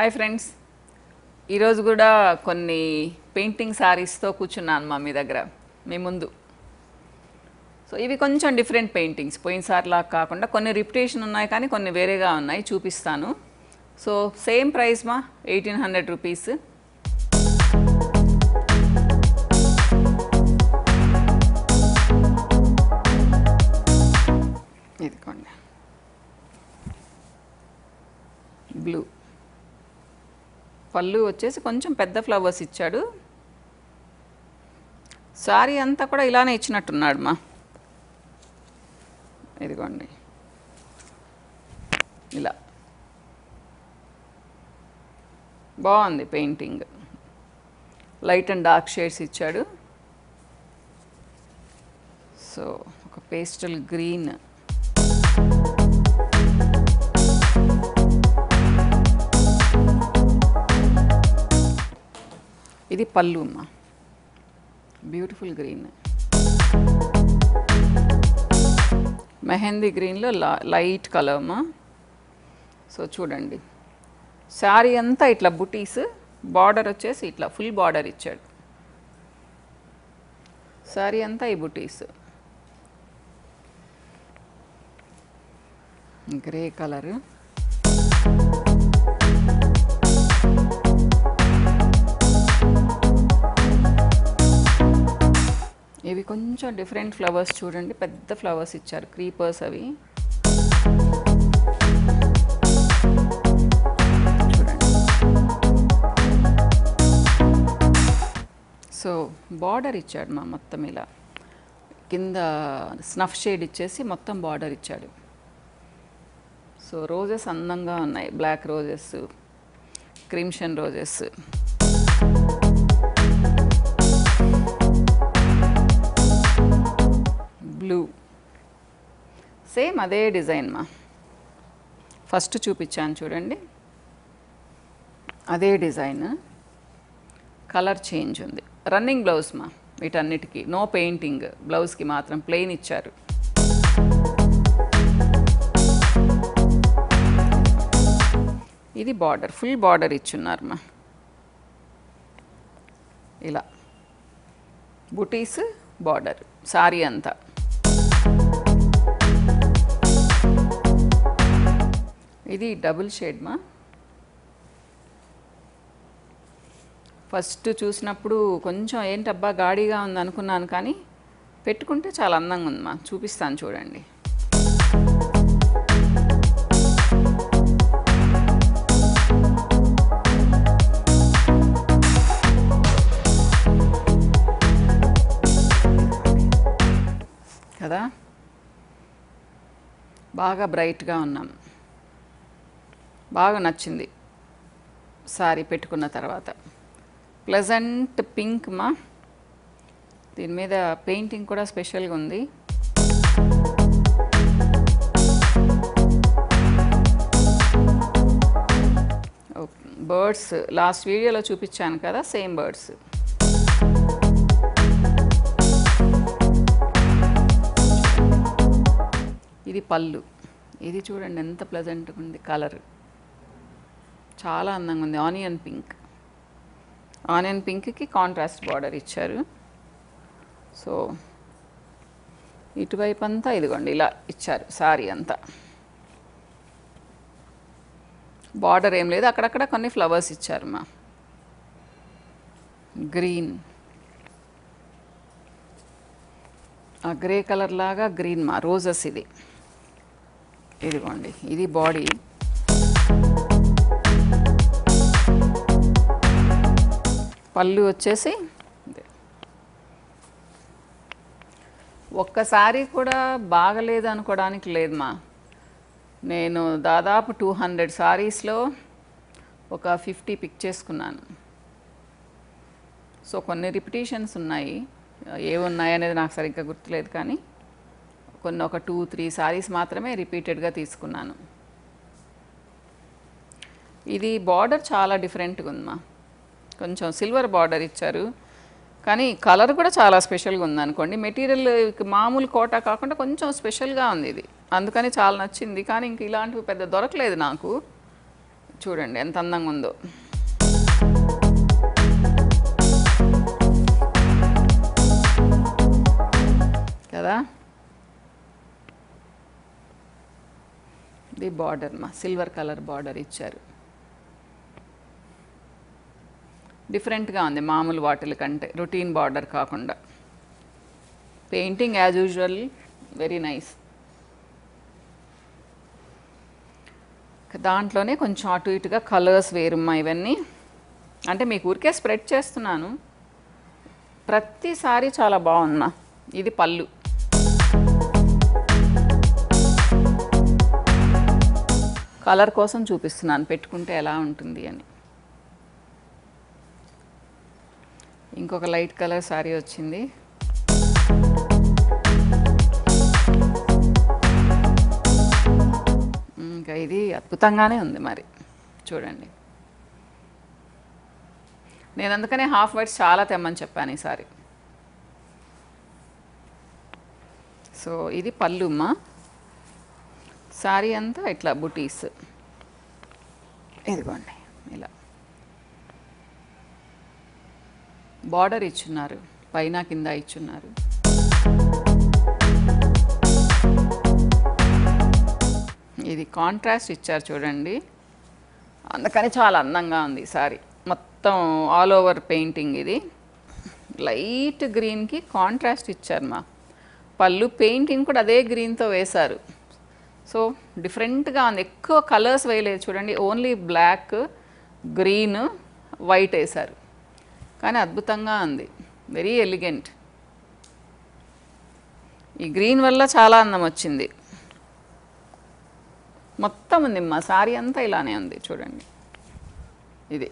Hi friends ఈరోజు కూడా కొన్ని పెయింటింగ్ శారీస్తో కూర్చున్నాను మా మీ దగ్గర మీ ముందు సో ఇవి కొంచెం డిఫరెంట్ పెయింటింగ్స్ పోయినసారిలా కాకుండా కొన్ని రిపిటేషన్ ఉన్నాయి కానీ కొన్ని వేరేగా ఉన్నాయి చూపిస్తాను సో సేమ్ ప్రైస్ మా ఎయిటీన్ హండ్రెడ్ రూపీస్ ఇదిగోండి బ్లూ పళ్ళు వచ్చేసి కొంచెం పెద్ద ఫ్లవర్స్ ఇచ్చాడు సారీ అంతా కూడా ఇలానే ఇచ్చినట్టున్నాడు మా ఇదిగోండి ఇలా బాగుంది painting light and dark shades ఇచ్చాడు సో ఒక పేస్టల్ గ్రీన్ ఇది పళ్ళు అమ్మా బ్యూటిఫుల్ గ్రీన్ మెహందీ గ్రీన్లో లైట్ కలర్ అమ్మా సో చూడండి శారీ అంతా ఇట్లా బుటీస్ బార్డర్ వచ్చేసి ఇట్లా ఫుల్ బార్డర్ ఇచ్చాడు శారీ అంతా ఈ బుటీస్ గ్రే కలర్ ఇవి కొంచెం డిఫరెంట్ ఫ్లవర్స్ చూడండి పెద్ద ఫ్లవర్స్ ఇచ్చారు క్రీపర్స్ అవి చూడండి సో బార్డర్ ఇచ్చాడు మా మొత్తం ఇలా కింద స్నఫ్ షేడ్ ఇచ్చేసి మొత్తం బార్డర్ ఇచ్చాడు సో రోజెస్ అందంగా ఉన్నాయి black roses crimson roses blue same అదే డిజైన్ మా ఫస్ట్ చూపించాను చూడండి అదే డిజైన్ కలర్ చేంజ్ ఉంది రన్నింగ్ బ్లౌజ్ మా వీటన్నిటికీ నో పెయింటింగ్ బ్లౌజ్కి మాత్రం ప్లెయిన్ ఇచ్చారు ఇది బార్డర్ ఫుల్ బార్డర్ ఇచ్చున్నారు మా ఇలా బుటీస్ బార్డర్ సారీ అంతా ఇది డబుల్ షేడ్ మా ఫస్ట్ చూసినప్పుడు కొంచెం ఏంటబ్బా గాడిగా ఉంది అనుకున్నాను కానీ పెట్టుకుంటే చాలా అందంగా ఉంది మా చూపిస్తాను చూడండి కదా బాగా బ్రైట్గా ఉన్నాం బాగా నచ్చింది సారీ పెట్టుకున్న తర్వాత ప్లెజెంట్ పింక్ మా దీని మీద పెయింటింగ్ కూడా స్పెషల్గా ఉంది బర్డ్స్ లాస్ట్ వీడియోలో చూపించాను కదా సేమ్ బర్డ్స్ ఇది పళ్ళు ఇది చూడండి ఎంత ప్లెజెంట్గా ఉంది కలర్ చాలా అందంగా ఉంది ఆనియన్ పింక్ ఆనియన్ పింక్కి కాంట్రాస్ట్ బార్డర్ ఇచ్చారు సో ఇటువైపు అంతా ఇదిగోండి ఇలా ఇచ్చారు సారీ అంతా బార్డర్ ఏం లేదు అక్కడక్కడ కొన్ని ఫ్లవర్స్ ఇచ్చారు మా గ్రీన్ ఆ గ్రే కలర్ లాగా గ్రీన్ మా రోజెస్ ఇది ఇదిగోండి ఇది బాడీ పళ్ళు వచ్చేసి ఇదే. ఒక్కసారి కూడా బాగలేదు అనుకోవడానికి లేదు మా నేను దాదాపు టూ హండ్రెడ్ సారీస్లో ఒక ఫిఫ్టీ పిక్ చేసుకున్నాను సో కొన్ని రిపిటేషన్స్ ఉన్నాయి ఏమున్నాయి అనేది నాకు సరిగ్గా గుర్తులేదు కానీ కొన్ని ఒక టూ త్రీ సారీస్ మాత్రమే రిపీటెడ్గా తీసుకున్నాను ఇది బార్డర్ చాలా డిఫరెంట్గా ఉందమ్మా కొంచెం సిల్వర్ బార్డర్ ఇచ్చారు కానీ కలర్ కూడా చాలా స్పెషల్గా ఉంది అనుకోండి మెటీరియల్ మామూలు కోట కాకుండా కొంచెం స్పెషల్గా ఉంది ఇది అందుకని చాలా నచ్చింది కానీ ఇంక ఇలాంటివి పెద్ద దొరకలేదు నాకు చూడండి ఎంత అందంగా ఉందో కదా ఇది బార్డర్ మా సిల్వర్ కలర్ బార్డర్ ఇచ్చారు డిఫరెంట్గా ఉంది మామూలు వాటిల కంటే రొటీన్ బార్డర్ కాకుండా painting as usual very nice దాంట్లోనే కొంచెం అటు ఇటుగా కలర్స్ వేరుమ్మా ఇవన్నీ అంటే మీకు ఊరికే స్ప్రెడ్ చేస్తున్నాను ప్రతిసారి చాలా బాగుందమ్మా ఇది పళ్ళు కలర్ కోసం చూపిస్తున్నాను పెట్టుకుంటే ఎలా ఉంటుంది అని ఇంకొక లైట్ కలర్ సారీ వచ్చింది ఇంకా ఇది అద్భుతంగానే ఉంది మరి చూడండి నేను అందుకనే హాఫ్ వైట్స్ చాలా తెమ్మని చెప్పాను ఈసారి సో ఇది పళ్ళుమ్మ సారీ అంతా ఇట్లా బుటీస్ ఇదిగోండి ఇలా బార్డర్ ఇచ్చున్నారు పైన కింద ఇచ్చున్నారు ఇది కాంట్రాస్ట్ ఇచ్చారు చూడండి అందుకని చాలా అందంగా ఉంది ఈ సారీ మొత్తం ఆల్ ఓవర్ పెయింటింగ్ ఇది లైట్ గ్రీన్కి కాంట్రాస్ట్ ఇచ్చారు మా పళ్ళు పెయింటింగ్ కూడా అదే గ్రీన్తో వేశారు సో డిఫరెంట్గా ఉంది ఎక్కువ కలర్స్ వేయలేదు చూడండి ఓన్లీ బ్లాక్ గ్రీన్ వైట్ వేశారు కానీ అద్భుతంగా ఉంది వెరీ ఎలిగెంట్ ఈ గ్రీన్ వల్ల చాలా అందం వచ్చింది మొత్తం ఉంది మా సారీ అంతా ఇలానే ఉంది చూడండి ఇది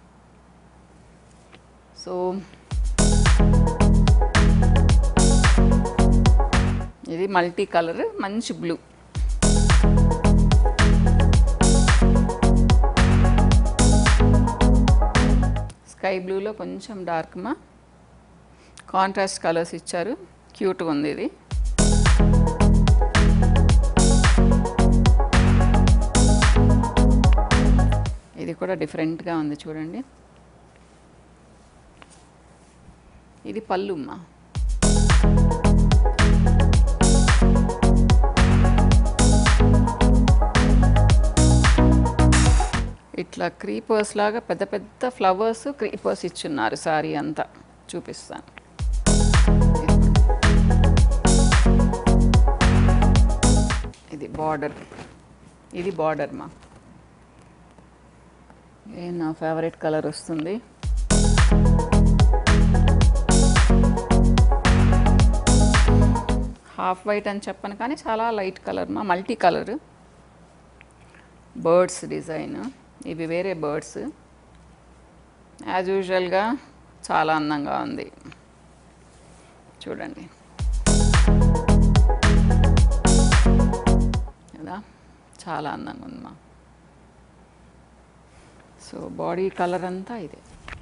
సో ఇది మల్టీ కలర్ మంచి బ్లూ స్కై బ్లూలో కొంచెం డార్క్ మా కాంట్రాస్ట్ కలర్స్ ఇచ్చారు క్యూట్గా ఉంది ఇది ఇది కూడా డిఫరెంట్గా ఉంది చూడండి ఇది పళ్ళుమ్మా ఇట్లా క్రీపర్స్ లాగా పెద్ద పెద్ద ఫ్లవర్స్ క్రీపర్స్ ఇచ్చున్నారు సారీ అంతా చూపిస్తాను ఇది బార్డర్ ఇది బార్డర్ మా ఏ నా ఫేవరెట్ కలర్ వస్తుంది హాఫ్ వైట్ అని చెప్పను కానీ చాలా లైట్ కలర్ మా మల్టీ కలర్ బర్డ్స్ డిజైన్ ఇవి వేరే బర్డ్స్ యాజ్ యూజువల్గా చాలా అందంగా ఉంది చూడండి కదా చాలా అందంగా ఉంది మా సో బాడీ కలర్ అంతా ఇదే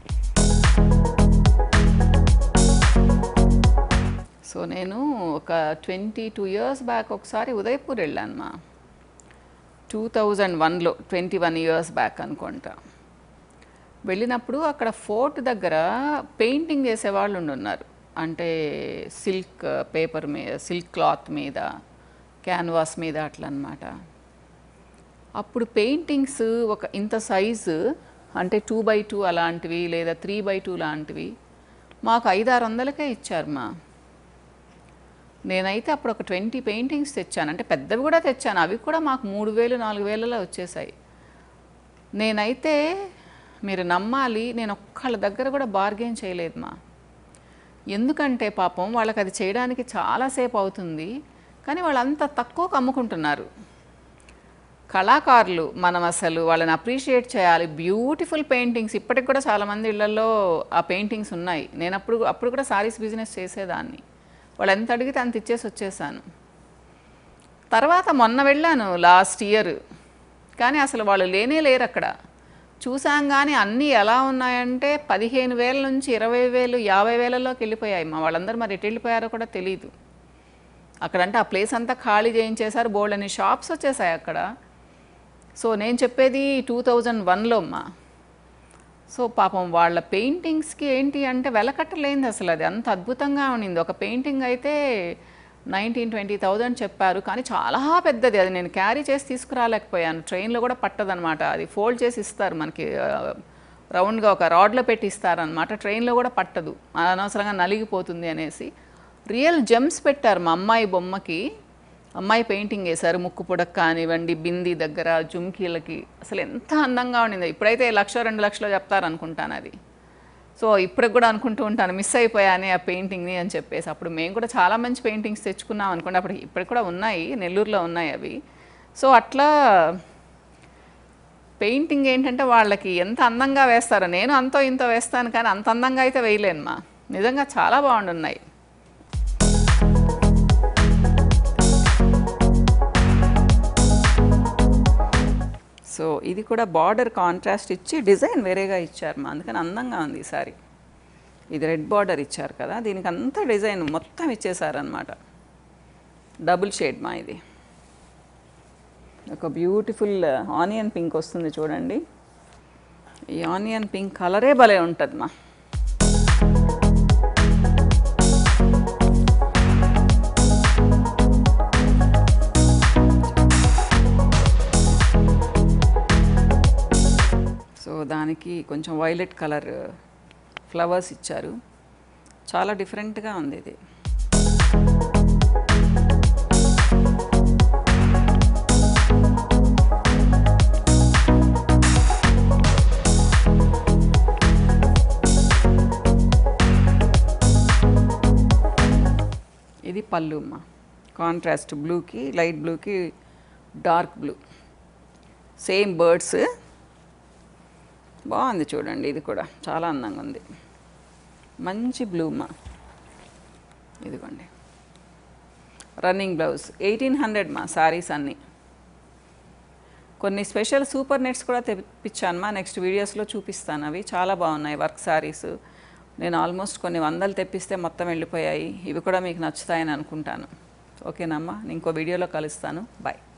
సో నేను ఒక ట్వంటీ టూ ఇయర్స్ బ్యాక్ ఒకసారి ఉదయపూర్ వెళ్ళాను మా టూ థౌజండ్ వన్లో ట్వంటీ వన్ ఇయర్స్ బ్యాక్ అనుకుంటా వెళ్ళినప్పుడు అక్కడ ఫోర్ట్ దగ్గర పెయింటింగ్ చేసేవాళ్ళు ఉన్నారు అంటే సిల్క్ పేపర్ మీద సిల్క్ క్లాత్ మీద క్యాన్వాస్ మీద అట్లా అనమాట అప్పుడు పెయింటింగ్స్ ఒక ఇంత సైజు అంటే టూ బై టూ అలాంటివి లేదా త్రీ బై టూ లాంటివి మాకు ఐదారు వందలకే ఇచ్చారు మా నేనైతే అప్పుడు ఒక ట్వంటీ పెయింటింగ్స్ తెచ్చాను అంటే పెద్దవి కూడా తెచ్చాను అవి కూడా మాకు మూడు వేలు నాలుగు వేలలో వచ్చేసాయి నేనైతే మీరు నమ్మాలి నేను ఒక్కళ్ళ దగ్గర కూడా బార్గెన్ చేయలేదు మా ఎందుకంటే పాపం వాళ్ళకి అది చేయడానికి చాలాసేపు అవుతుంది కానీ వాళ్ళంత తక్కువకు అమ్ముకుంటున్నారు కళాకారులు మనం అసలు వాళ్ళని అప్రిషియేట్ చేయాలి బ్యూటిఫుల్ పెయింటింగ్స్ ఇప్పటికి కూడా చాలామంది ఇళ్లలో ఆ పెయింటింగ్స్ ఉన్నాయి నేను అప్పుడు అప్పుడు కూడా సారీస్ బిజినెస్ చేసేదాన్ని వాళ్ళు ఎంత అడిగితే అంత ఇచ్చేసి వచ్చేసాను తర్వాత మొన్న వెళ్ళాను లాస్ట్ ఇయర్ కానీ అసలు వాళ్ళు లేనే లేరు అక్కడ చూసాం కానీ అన్నీ ఎలా ఉన్నాయంటే పదిహేను వేల నుంచి ఇరవై వేలు యాభై వేలలోకి వెళ్ళిపోయాయి మా వాళ్ళందరూ మరి ఎటు వెళ్ళిపోయారో కూడా తెలియదు అక్కడంటే ఆ ప్లేస్ అంతా ఖాళీ చేయించేశారు బోల్డ్ అని షాప్స్ వచ్చేసాయి అక్కడ సో నేను చెప్పేది టూ థౌజండ్ వన్లో అమ్మా సో పాపం వాళ్ళ పెయింటింగ్స్కి ఏంటి అంటే వెలకట్టలేంది అసలు అది అంత అద్భుతంగా ఉండింది ఒక పెయింటింగ్ అయితే నైన్టీన్ ట్వంటీ థౌజండ్ చెప్పారు కానీ చాలా పెద్దది అది నేను క్యారీ చేసి తీసుకురాలేకపోయాను ట్రైన్లో కూడా పట్టదనమాట అది ఫోల్డ్ చేసి ఇస్తారు మనకి ఆ, రౌండ్గా ఒక రాడ్లో పెట్టి ఇస్తారనమాట ట్రైన్లో కూడా పట్టదు అనవసరంగా నలిగిపోతుంది అనేసి రియల్ జెమ్స్ పెట్టారు మా అమ్మాయి బొమ్మకి అమ్మాయి పెయింటింగ్ వేశారు ముక్కు పుడక కానివ్వండి బింది దగ్గర జుమ్కీలకి అసలు ఎంత అందంగా ఉండింది ఇప్పుడైతే లక్ష రెండు లక్షలు చెప్తారనుకుంటాను అది సో ఇప్పటికి కూడా అనుకుంటూ ఉంటాను మిస్ అయిపోయానే ఆ పెయింటింగ్ని అని చెప్పేసి అప్పుడు మేము కూడా చాలా మంచి పెయింటింగ్స్ తెచ్చుకున్నాం అనుకోండి అప్పుడు ఇప్పటికి కూడా ఉన్నాయి నెల్లూరులో ఉన్నాయి అవి సో అట్లా పెయింటింగ్ ఏంటంటే వాళ్ళకి ఎంత అందంగా వేస్తారో నేను అంతో ఇంతో వేస్తాను కానీ అంత అందంగా అయితే వేయలేను మా నిజంగా చాలా బాగుండున్నాయి సో ఇది కూడా బార్డర్ కాంట్రాస్ట్ ఇచ్చి డిజైన్ వేరేగా ఇచ్చారు మా అందుకని అందంగా ఉంది ఈ సారీ ఇది రెడ్ బార్డర్ ఇచ్చారు కదా దీనికి అంతా డిజైన్ మొత్తం ఇచ్చేసారనమాట డబుల్ షేడ్ మా ఇది ఒక బ్యూటిఫుల్ ఆనియన్ పింక్ వస్తుంది చూడండి ఈ ఆనియన్ పింక్ కలరే భలే ఉంటుంది మా సో దానికి కొంచెం వైలెట్ కలర్ ఫ్లవర్స్ ఇచ్చారు చాలా డిఫరెంట్గా ఉంది ఇది ఇది పళ్ళు అమ్మ కాంట్రాస్ట్ బ్లూకి లైట్ బ్లూకి డార్క్ బ్లూ సేమ్ బర్డ్స్ బాగుంది చూడండి ఇది కూడా చాలా అందంగా ఉంది మంచి బ్లూ మా ఇదిగోండి రన్నింగ్ బ్లౌజ్ ఎయిటీన్ హండ్రెడ్ మా సారీస్ అన్నీ కొన్ని స్పెషల్ సూపర్ నెట్స్ కూడా తెప్పించాను మా నెక్స్ట్ వీడియోస్లో చూపిస్తాను అవి చాలా బాగున్నాయి వర్క్ సారీస్ నేను ఆల్మోస్ట్ కొన్ని వందలు తెప్పిస్తే మొత్తం వెళ్ళిపోయాయి ఇవి కూడా మీకు నచ్చుతాయని అనుకుంటాను ఓకేనమ్మా నేను ఇంకో వీడియోలో కలుస్తాను బాయ్